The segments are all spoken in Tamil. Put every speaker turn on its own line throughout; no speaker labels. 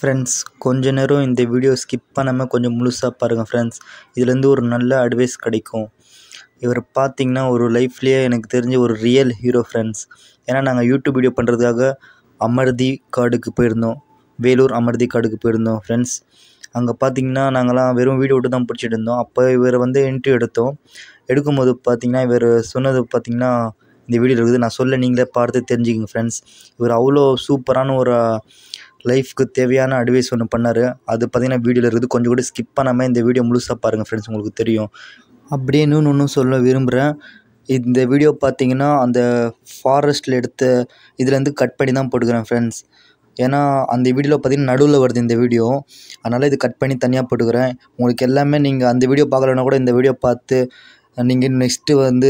ஃப்ரெண்ட்ஸ் கொஞ்ச நேரம் இந்த வீடியோ ஸ்கிப் பண்ணாமல் கொஞ்சம் முழுசாக பாருங்கள் ஃப்ரெண்ட்ஸ் இதுலேருந்து ஒரு நல்ல அட்வைஸ் கிடைக்கும் இவர் பார்த்தீங்கன்னா ஒரு லைஃப்லேயே எனக்கு தெரிஞ்ச ஒரு ரியல் ஹீரோ ஃப்ரெண்ட்ஸ் ஏன்னா நாங்கள் யூடியூப் வீடியோ பண்ணுறதுக்காக அமர்தி காடுக்கு போயிருந்தோம் வேலூர் அமர்தி காடுக்கு போயிருந்தோம் ஃப்ரெண்ட்ஸ் அங்கே பார்த்தீங்கன்னா நாங்கள்லாம் வெறும் வீடியோ மட்டும் தான் பிடிச்சிட்டு இருந்தோம் அப்போ இவர் வந்து இன்டர்வியூ எடுத்தோம் எடுக்கும்போது பார்த்தீங்கன்னா இவர் சொன்னது பார்த்தீங்கன்னா இந்த வீடியோ இருக்குது நான் சொல்ல நீங்களே பார்த்து தெரிஞ்சுக்கங்க ஃப்ரெண்ட்ஸ் இவர் அவ்வளோ சூப்பரான ஒரு லைஃப்க்கு தேவையான அட்வைஸ் ஒன்று பண்ணார் அது பார்த்தீங்கன்னா வீடியோவில் இருக்குது கொஞ்சம் கூட ஸ்கிப் பண்ணாமல் இந்த வீடியோ முழுசாக பாருங்கள் ஃப்ரெண்ட்ஸ் உங்களுக்கு தெரியும் அப்படியே இன்னொன்று ஒன்றும் சொல்ல விரும்புகிறேன் இந்த வீடியோ பார்த்தீங்கன்னா அந்த ஃபாரஸ்ட்டில் எடுத்த இதுலேருந்து கட் பண்ணி தான் போட்டுக்கிறேன் ஃப்ரெண்ட்ஸ் ஏன்னா அந்த வீடியோவில் பார்த்தீங்கன்னா நடுவில் வருது இந்த வீடியோ அதனால் இது கட் பண்ணி தனியாக போட்டுக்கிறேன் உங்களுக்கு எல்லாமே நீங்கள் அந்த வீடியோ பார்க்கலன்னா கூட இந்த வீடியோ பார்த்து நீங்கள் நெக்ஸ்ட்டு வந்து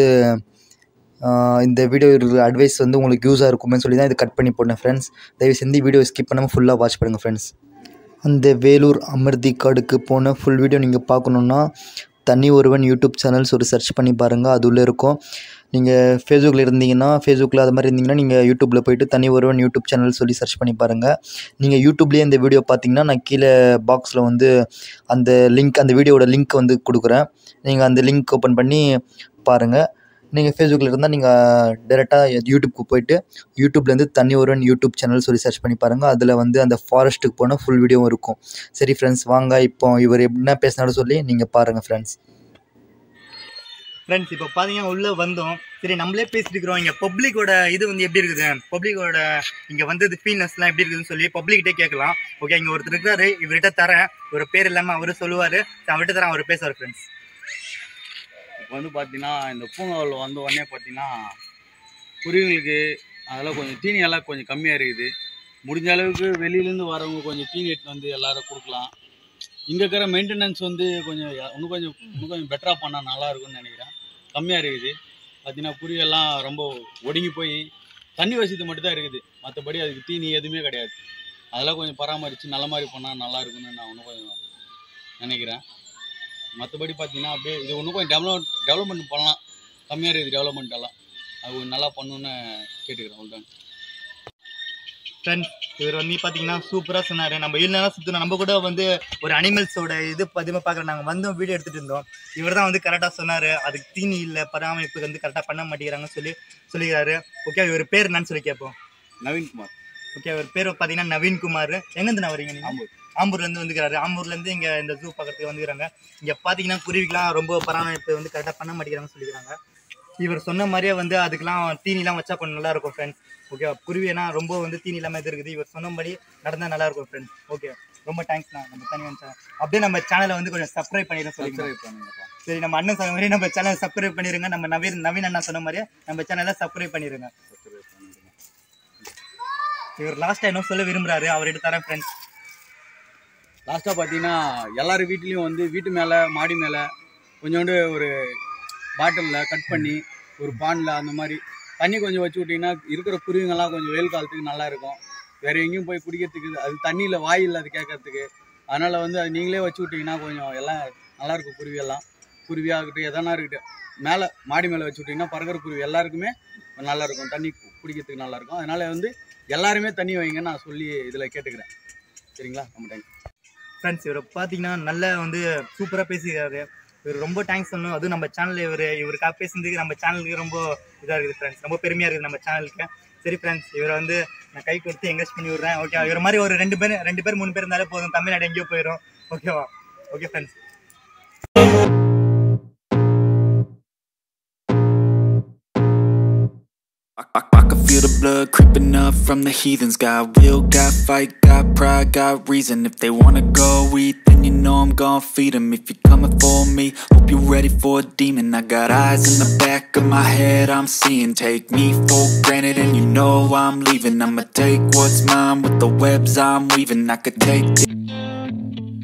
ஆஹ் இந்த வீடியோ அட்வைஸ் வந்து உங்களுக்கு யூஸாக இருக்குமே சொல்லி தான் இது கட் பண்ணி போட்டேன் ஃப்ரெண்ட்ஸ் தயவு செஞ்சு வீடியோ ஸ்கிப் பண்ணாமல் ஃபுல்லாக வாட்ச் பண்ணுங்கள் ஃப்ரெண்ட்ஸ் அந்த வேலூர் அமர்தி காடுக்கு போன ஃபுல் வீடியோ நீங்கள் பார்க்கணுன்னா தனி ஒருவன் யூடியூப் சேனல்ஸ் ஒரு சர்ச் பண்ணி பாருங்கள் அது உள்ளே இருக்கும் நீங்கள் ஃபேஸ்புக்கில் இருந்தீங்கன்னா ஃபேஸ்புக்கில் அது மாதிரி இருந்தீங்கன்னா நீங்கள் யூடியூப்பில் போயிட்டு தனி ஒருவன் யூடியூப் சேனல் சொல்லி சர்ச் பண்ணி பாருங்கள் நீங்கள் யூடியூப்லேயே இந்த வீடியோ பார்த்தீங்கன்னா நான் கீழே பாக்ஸில் வந்து அந்த லிங்க் அந்த வீடியோவோட லிங்க் வந்து கொடுக்குறேன் நீங்கள் அந்த லிங்க் ஓப்பன் பண்ணி பாருங்கள் நீங்கள் ஃபேஸ்புக்கில் இருந்தால் நீங்கள் டேரெக்டாக யூடியூப்க்கு போயிட்டு யூடியூப்லேருந்து தனி ஒருவன் யூடியூப் சேனல் சொல்லி சர்ச் பண்ணி பாருங்கள் அதில் வந்து அந்த ஃபாரஸ்ட்டுக்கு போன ஃபுல் வீடியோவும் இருக்கும் சரி ஃப்ரெண்ட்ஸ் வாங்க இப்போ இவர் என்ன பேசினாலும் சொல்லி நீங்கள் பாருங்கள் ஃப்ரெண்ட்ஸ்
ஃப்ரெண்ட்ஸ் இப்போ பார்த்தீங்கன்னா உள்ளே வந்தோம் சரி நம்மளே பேசிட்டு இருக்கிறோம் இங்கே பப்ளிக்கோட இது வந்து எப்படி இருக்குது பப்ளிக்கோட இங்கே வந்தது ஃபீல்னஸ்லாம் எப்படி இருக்குதுன்னு சொல்லி பப்ளிக்கிட்டே கேட்கலாம் ஓகே இங்கே ஒருத்தர் இருக்கிறாரு இவர்கிட்ட தரேன் ஒரு பேர் இல்லாமல் அவரு சொல்லுவார் அவர்கிட்ட தரேன் அவர் பேசுவார் ஃப்ரெண்ட்ஸ்
இப்போ வந்து பார்த்தீங்கன்னா இந்த பூங்காவில் வந்த உடனே பார்த்தீங்கன்னா குருவிங்களுக்கு அதெல்லாம் கொஞ்சம் தீனி எல்லாம் கொஞ்சம் கம்மியாக இருக்குது முடிஞ்ச அளவுக்கு வெளியிலேருந்து வரவங்க கொஞ்சம் தீனி எடுத்து வந்து எல்லாரும் கொடுக்கலாம் இங்கே இருக்கிற மெயின்டெனன்ஸ் வந்து கொஞ்சம் இன்னும் கொஞ்சம் இன்னும் கொஞ்சம் பெட்டராக பண்ணால் நல்லா இருக்கும்னு நினைக்கிறேன் கம்மியாக இருக்குது பார்த்தீங்கன்னா குருவியெல்லாம் ரொம்ப ஒடுங்கி போய் தண்ணி வசதி மட்டும் தான் இருக்குது மற்றபடி அதுக்கு தீனி எதுவுமே கிடையாது அதெல்லாம் கொஞ்சம் பராமரித்து நல்ல மாதிரி பண்ணால் நல்லா இருக்கும்னு நான் இன்னும் கொஞ்சம் நினைக்கிறேன் மற்றபடி பார்த்தீங்கன்னா அப்படியே இது இன்னும் கொஞ்சம் டெவலப் டெவலப்மெண்ட் பண்ணலாம் கம்மியாக இருக்குது டெவலப்மெண்ட் எல்லாம் அது கொஞ்சம் நல்லா பண்ணணுன்னு கேட்டுக்கிறேன் அவ்வளோதான்
ஃப்ரெண்ட்ஸ் இவர் வந்து பார்த்தீங்கன்னா சூப்பராக சொன்னார் நம்ம இல்லைனா சுற்றணும் நம்ம கூட வந்து ஒரு அனிமல்ஸோட இது பதிவு பார்க்குறோம் நாங்கள் வந்தோம் வீடியோ எடுத்துகிட்டு இருந்தோம் இவர் தான் வந்து கரெக்டாக சொன்னார் அதுக்கு தீனி இல்லை பராமரிப்பு வந்து கரெக்டாக பண்ண மாட்டேங்கிறாங்கன்னு சொல்லி சொல்லிக்கிறாரு ஓகே இவர் பேர் என்னன்னு சொல்லி கேட்போம்
நவீன்குமார்
ஓகே அவர் பேர் பார்த்தீங்கன்னா நவீன்குமார் எங்கேருந்து நான் வரீங்க நீங்கள்
ஆம்பூர்
ஆம்பூர்லேருந்து வந்துக்கிறாரு ஆம்பூர்லேருந்து இங்கே இந்த ஜூ பார்க்கறதுக்கு வந்துக்கிறாங்க இங்கே பார்த்தீங்கன்னா குருவிக்கெலாம் ரொம்ப பராமரிப்பு வந்து கரெக்டாக பண்ண மாட்டேங்கிறாங்கன்னு சொல்லிக்கிறாங்க இவர் சொன்ன மாதிரியே வந்து அதுக்கெல்லாம் தீனிலாம் வச்சா கொஞ்சம் நல்லா இருக்கும் ஃப்ரெண்ட்ஸ் ஓகே குருவினா ரொம்ப வந்து தீனி இல்லாமல் இது இருக்குது இவர் சொன்னபடி நடந்தால் நல்லா இருக்கும் ஃப்ரெண்ட்ஸ் ஓகே ரொம்ப தேங்க்ஸ்ண்ணா நம்ம தனி வந்து அப்படியே நம்ம சேனலை வந்து கொஞ்சம் சப்ஸ்கிரைப் பண்ணிடுறேன் சொல்லிக்கிறேன்
சப்ஸ்கிரைப் பண்ணுங்கப்பா
சரி நம்ம அண்ணன் சொன்ன மாதிரி நம்ம சேனலை சப்ஸ்கிரைப் பண்ணிடுங்க நம்ம நவீன் நவீன் அண்ணா சொன்ன மாதிரியே நம்ம சேனலை சப்ஸ்கிரைப் பண்ணிடுங்க
சப்ஸ்கிரைப் பண்ணிடுங்க
இவர் லாஸ்ட்டாக என்ன சொல்ல விரும்புறாரு அவர்கிட்ட தரேன் ஃப்ரெண்ட்ஸ்
லாஸ்ட்டாக பார்த்தீங்கன்னா எல்லார் வீட்லேயும் வந்து வீட்டு மேலே மாடி மேலே கொஞ்சோண்டு ஒரு பாட்டிலில் கட் பண்ணி ஒரு பானில் அந்த மாதிரி தண்ணி கொஞ்சம் வச்சு விட்டிங்கன்னா இருக்கிற குருவிங்கெல்லாம் கொஞ்சம் வெயில் காலத்துக்கு நல்லா இருக்கும் வேறு எங்கேயும் போய் குடிக்கிறதுக்கு அது தண்ணியில் வாயில் அது கேட்கறதுக்கு அதனால் வந்து அது நீங்களே வச்சு விட்டிங்கன்னா கொஞ்சம் எல்லாம் நல்லா இருக்கும் குருவியெல்லாம் குருவியாகட்டும் எதனா இருக்கட்டும் மேலே மாடி மேலே வச்சு விட்டிங்கன்னா பறக்கிற குருவி எல்லாருக்குமே நல்லா இருக்கும் தண்ணி கு- குடிக்கிறதுக்கு நல்லா இருக்கும் அதனால் வந்து எல்லாருமே தண்ணி வைங்கன்னு நான் சொல்லி இதில் கேட்டுக்கிறேன் சரிங்களா ரொம்ப தேங்க்ஸ்
ஃப்ரெண்ட்ஸ் இவரை பார்த்தீங்கன்னா நல்லா வந்து சூப்பராக பேசியிருக்காரு இவர் ரொம்ப தேங்க்ஸ் சொல்லணும் அதுவும் நம்ம சேனலில் இவர் இவருக்காக பேசுனதுக்கு நம்ம சேனலுக்கு ரொம்ப இதாக இருக்குது ஃப்ரெண்ட்ஸ் ரொம்ப பெருமையாக இருக்குது நம்ம சேனலுக்கு சரி ஃப்ரெண்ட்ஸ் இவரை வந்து நான் கை கொடுத்து என்கரேஜ் பண்ணி விட்றேன் ஓகே இவர் மாதிரி ஒரு ரெண்டு பேர் ரெண்டு பேர் மூணு பேர் இருந்தாலே போதும் தமிழ்நாடு எங்கேயோ போயிடும் ஓகேவா okay friends
I, I, I can feel the blood creeping up from the heathens. Got will, got fight, got pride, got reason. If they wanna go eat, then you know I'm gonna feed them. If you're coming for me, hope you're ready for a demon. I got eyes in the back of my head, I'm seeing. Take me for granted, and you know I'm leaving. I'ma take what's mine with the webs I'm weaving. I could take it.